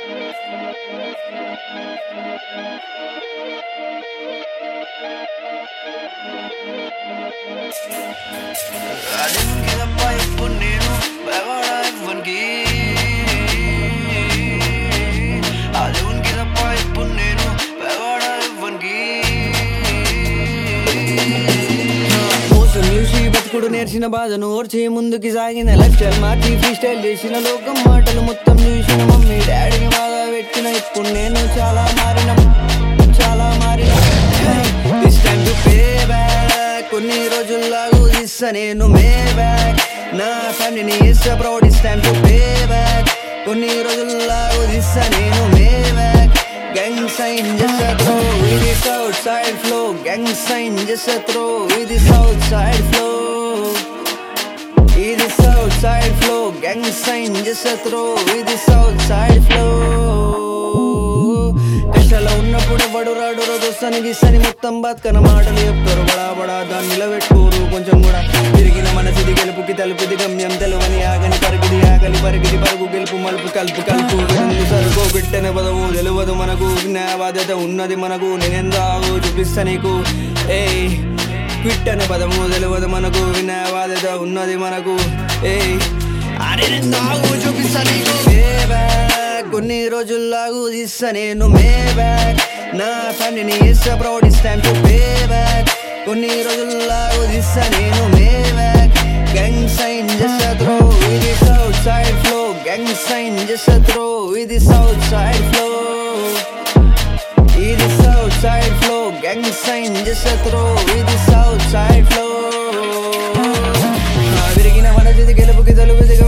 అడిగి తప్ప ఎప్పుడు నేను బెవడా ఇవ్వనికి అది ఉనికి తప్ప ఎప్పుడు నేను బెవడా ఇవ్వనికి మోసం చూసి బతుకుడు నేర్చిన బాధను ఓర్చి ముందుకి సాగిన లైఫ్ స్టైల్ మార్చి ఫ్రీ స్టైల్ చేసిన లోకం మాటలు మొత్తం చూసిన మమ్మీ డాడీని బాధ పెట్టిన ఇప్పుడు నేను చాలా మారిన చాలా మారిన This time to pay back. కొన్ని రోజుల్లాగు ఇస్తా నేను మే బ్యాక్ నా ఫ్యామిలీని ఇస్తా proud is time to pay back కొన్ని రోజుల్లాగు ఇస్తా నేను మే back gang sign just throw ఇది south side flow gang sign just throw ఇది సౌత్ సైడ్ ఫ్లో ఇది south side flow gang sign just throw ఇది సౌత్ సైడ్ ఫ్లో కష్టాల్లో ఉన్నప్పుడు బడు రాడు రోజు వస్తాను గిస్తాని మొత్తం బతుకన మాటలు చెప్తారు బడా బడా దాన్ని నిలబెట్టుకోరు కొంచెం కూడా తిరిగిన మనసిది గెలుపుకి తలుపుది గమ్యం తెలువని ఆగని పరుగుది ఆగలి పరుగుది పరుగు గెలుపు మలుపు కలుపు కలుపు వినందు సరుకు బిట్టని పదవు తెలియదు మనకు న్యాయ బాధ్యత ఉన్నది మనకు నేనెందాగు చూపిస్తా నీకు ఏ క్విట్ అనే పదము తెలియదు మనకు వినయ బాధ్యత ఉన్నది మనకు ఏ అరే నాగు చూపిస్తా నీకు Payback. కొన్ని రోజుల్లాగు ఇస్తా నేను మే బ్యాక్ నా ఫ్యామిలీని ఇస్తా proud is time to pay back కొన్ని రోజుల్లాగు ఇస్తా నేను మే back gang sign just throw ఇది south side flow gang sign just throw ఇది సౌత్ సైడ్ ఫ్లో ఇది south side flow gang sign just throw ఇది సౌత్ సైడ్ ఫ్లో విరిగిన మనసిది గెలుపుకి తలుపుది